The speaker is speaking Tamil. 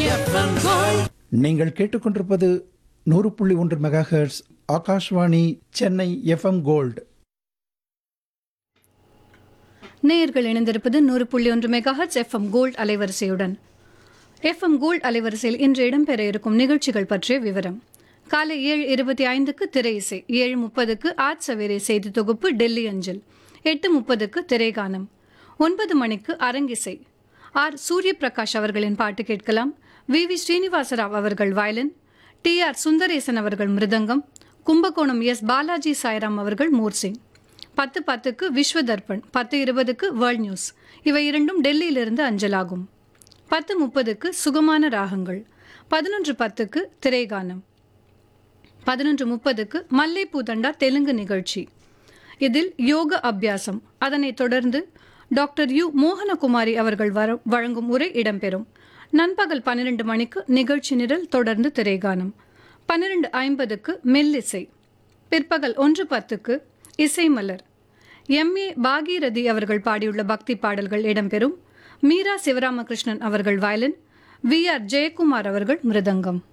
எஃப்எம் கோல்ட் நீங்கள் கேட்டுக்கொண்டிருப்பது நூறு புள்ளி ஒன்று megahertz Akashvani Chennai FM gold நேயர்கள் இணைந்திருப்பது நூறு புள்ளி ஒன்று மெகாஹட்ஸ் எஃப்எம் கோல்ட் அலைவரிசையுடன் எஃப்எம் கோல்ட் அலைவரிசையில் இன்று இடம்பெற இருக்கும் நிகழ்ச்சிகள் பற்றிய விவரம் காலை ஏழு இருபத்தி ஐந்துக்கு திரை இசை ஏழு முப்பதுக்கு ஆட் சவேரே செய்தி தொகுப்பு டெல்லி அஞ்சல் எட்டு முப்பதுக்கு திரைகானம் ஒன்பது மணிக்கு அரங்கிசை ஆர் சூரிய பிரகாஷ் அவர்களின் பாட்டு கேட்கலாம் வி வி ஸ்ரீனிவாசராவ் அவர்கள் வயலின் டி ஆர் சுந்தரேசன் அவர்கள் மிருதங்கம் கும்பகோணம் எஸ் பாலாஜி சாய்ராம் அவர்கள் மோர்சிங் பத்து பத்துக்கு விஸ்வ தர்ப்பண் பத்து இருபதுக்கு வேர்ல்ட் நியூஸ் இவை இரண்டும் டெல்லியிலிருந்து அஞ்சலாகும் பத்து முப்பதுக்கு சுகமான ராகங்கள் பதினொன்று பத்துக்கு திரைகானம் பதினொன்று முப்பதுக்கு மல்லைப்பூ தண்டா தெலுங்கு நிகழ்ச்சி இதில் யோக அபியாசம் அதனைத் தொடர்ந்து டாக்டர் யு மோகனகுமாரி அவர்கள் வர- வழங்கும் உரை இடம்பெறும் நண்பகல் பன்னிரண்டு மணிக்கு நிகழ்ச்சி நிரல் தொடர்ந்து திரைகானம் பன்னிரண்டு ஐம்பதுக்கு மெல்லிசை பிற்பகல் ஒன்று பத்துக்கு இசை மலர் எம் ஏ பாகீரதி அவர்கள் பாடியுள்ள பக்தி பாடல்கள் இடம்பெறும் மீரா சிவராமகிருஷ்ணன் அவர்கள் வயலின் வி ஆர் ஜெயக்குமார் அவர்கள் மிருதங்கம்